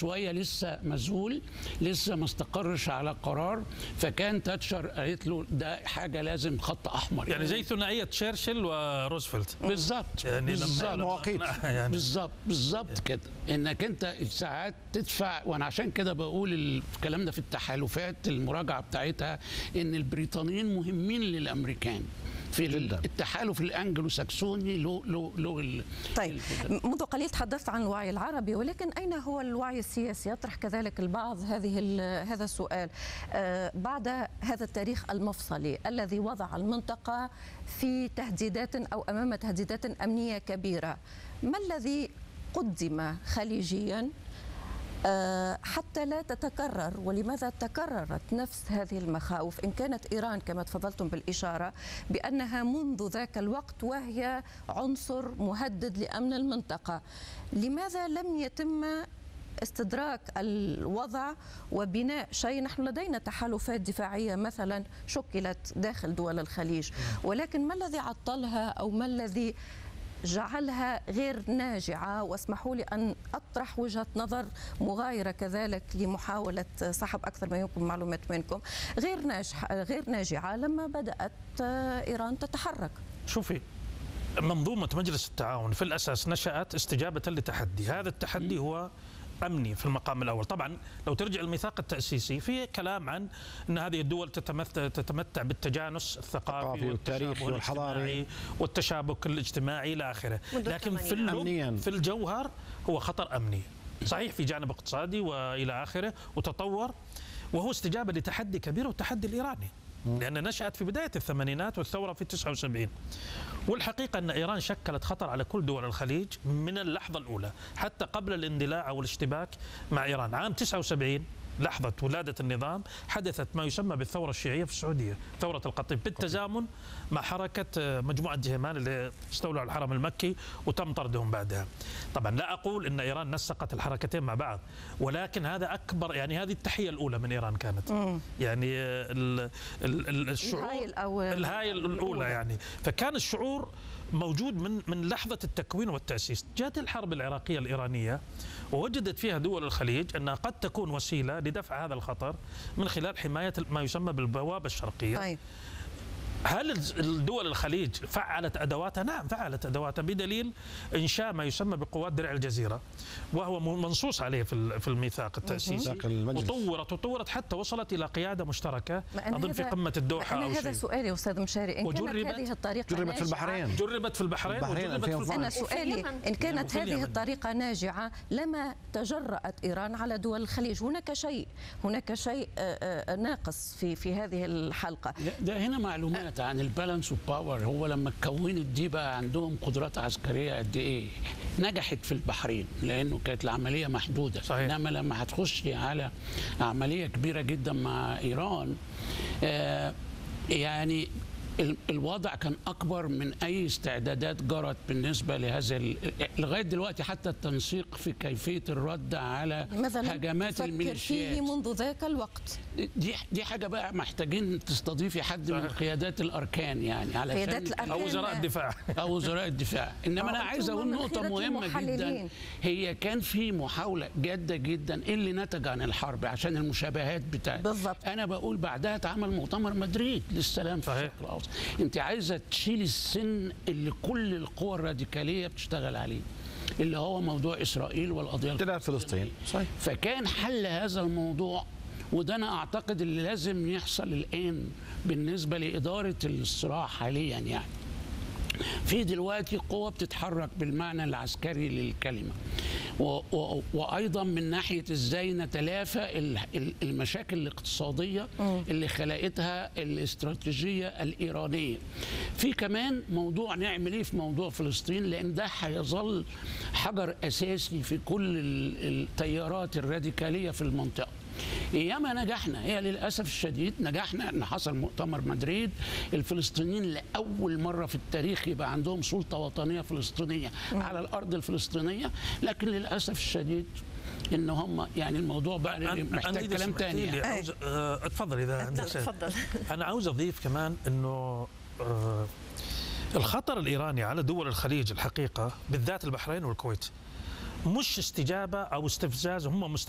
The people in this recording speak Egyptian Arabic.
شويه لسه مذهول لسه ما استقرش على قرار فكان تاتشر قالت له ده حاجه لازم خط احمر يعني زي ثنائيه تشرشل وروزفلت بالظبط يعني لما- بالظبط لما- مواقيت. يعني بالظبط بالظبط كده انك انت ساعات تدفع وانا عشان كده بقول الكلام ده في التحالفات المراجعه بتاعتها ان البريطانيين مهمين للامريكان في جداً. التحالف الانجلو ساكسوني له له له ال- طيب ال- منذ قليل تحدثت عن الوعي العربي ولكن اين هو الوعي السياسي يطرح كذلك البعض هذه ال- هذا السؤال آه، بعد هذا التاريخ المفصلي الذي وضع المنطقه في تهديدات او امام تهديدات امنيه كبيره ما الذي قدم خليجيا آه، حتى لا تتكرر ولماذا تكررت نفس هذه المخاوف إن كانت إيران كما تفضلتم بالإشارة بأنها منذ ذاك الوقت وهي عنصر مهدد لأمن المنطقة لماذا لم يتم استدراك الوضع وبناء شيء نحن لدينا تحالفات دفاعية مثلا شكلت داخل دول الخليج ولكن ما الذي عطلها أو ما الذي جعلها غير ناجعة واسمحوا لي أن أطرح وجهة نظر مغايرة كذلك لمحاولة سحب أكثر ما يمكن معلومات منكم غير ناجحة غير ناجعة لما بدأت إيران تتحرك شوفي منظومة مجلس التعاون في الأساس نشأت استجابة لتحدي هذا التحدي هو أمني في المقام الأول طبعا لو ترجع الميثاق التأسيسي في كلام عن أن هذه الدول تتمثل تتمتع بالتجانس الثقافي الثقافي والتاريخي والتشابه والحضاري. الاجتماعي والتشابك الاجتماعي إلى آخره منذ لكن في الثمانينات. أمنياً. اللب في الجوهر هو خطر أمني صحيح في جانب اقتصادي وإلى آخره وتطور وهو استجابة لتحدي كبير والتحدي الإيراني لأن نشأت في بداية الثمانينات والثورة في 79 والحقيقة أن إيران شكلت خطر على كل دول الخليج من اللحظة الأولى حتى قبل الاندلاع أو الاشتباك مع إيران عام 79 لحظة ولادة النظام حدثت ما يسمى بالثورة الشيعية في السعودية ثورة القطيف بالتزامن مع حركة آه، مجموعة جهمان اللي استولوا على الحرم المكي وتم طردهم بعدها طبعا لا أقول أن إيران نسقت الحركتين مع بعض ولكن هذا أكبر يعني هذه التحية الأولى من إيران كانت يعني آه، ال- ال- ال- الشعور الهايل أو الهاي الأولى يعني فكان الشعور موجود من من لحظة التكوين والتأسيس جاءت الحرب العراقية الإيرانية ووجدت فيها دول الخليج أنها قد تكون وسيلة لدفع هذا الخطر من خلال حماية ما يسمى بالبوابة الشرقية طيب هل الز- الدول الخليج فعلت ادواتها؟ نعم فعلت ادواتها بدليل انشاء ما يسمى بقوات درع الجزيره وهو م- منصوص عليه في ال- في الميثاق التاسيسي ميثاق المجلس. وطورت وطورت حتى وصلت الى قياده مشتركه ما أنا اظن في هذا- قمه الدوحه أنا او هذا شيء سؤالي يا أستاذ مشاري إن كانت وجربت- هذه الطريقة جربت في ناجعة- البحرين جربت في البحرين البحرين وجربت في 2012. أنا الفلبين. سؤالي اليمن. إن كانت وفي هذه اليمن. الطريقة ناجعة لما تجرأت إيران على دول الخليج هناك شيء هناك شيء آه، آه، ناقص في في هذه الحلقة ده- ده هنا معلومات عن البالانس اوف باور هو لما اتكونت دي بقى عندهم قدرات عسكريه قد ايه نجحت في البحرين لانه كانت العمليه محدوده صحيح. انما لما هتخشي على عمليه كبيره جدا مع ايران آه يعني ال- الوضع كان اكبر من اي استعدادات جرت بالنسبه لهذا ال- لغايه دلوقتي حتى التنسيق في كيفيه الرد على لماذا لم هجمات تفكر الميليشيات فيه منذ ذاك الوقت دي دي حاجه بقى محتاجين تستضيفي حد من صحيح. قيادات الاركان يعني علشان قيادات الأركان. او وزراء الدفاع او وزراء الدفاع انما انا آه، عايز أنتم اقول من نقطه خيرة مهمه جدا المحللين. هي كان في محاوله جاده جدا إيه اللي نتج عن الحرب عشان المشابهات بتاعت بالضبط. انا بقول بعدها اتعمل مؤتمر مدريد للسلام في صحيح. الشرق الاوسط انت عايزه تشيلي السن اللي كل القوى الراديكاليه بتشتغل عليه اللي هو موضوع اسرائيل والقضيه احتلال فلسطين صحيح فكان حل هذا الموضوع وده انا اعتقد اللي لازم يحصل الان بالنسبه لاداره الصراع حاليا يعني في دلوقتي قوة بتتحرك بالمعنى العسكري للكلمة و و وأيضا من ناحية إزاي نتلافى ال- ال- المشاكل الاقتصادية اللي خلقتها الاستراتيجية الإيرانية في كمان موضوع نعمل إيه في موضوع فلسطين لأن ده هيظل حجر أساسي في كل ال- التيارات الراديكالية في المنطقة ياما نجحنا هي للاسف الشديد نجحنا ان حصل مؤتمر مدريد الفلسطينيين لاول مره في التاريخ يبقى عندهم سلطه وطنيه فلسطينيه على الارض الفلسطينيه لكن للاسف الشديد ان هم يعني الموضوع بقى أنا- محتاج أنا إذا كلام سمحتي تاني لي يعني. عاوز آه، اتفضل اذا عندك شيء. تفضل انا عاوز اضيف كمان انه آه، الخطر الايراني على دول الخليج الحقيقه بالذات البحرين والكويت مش استجابه او استفزاز هم مست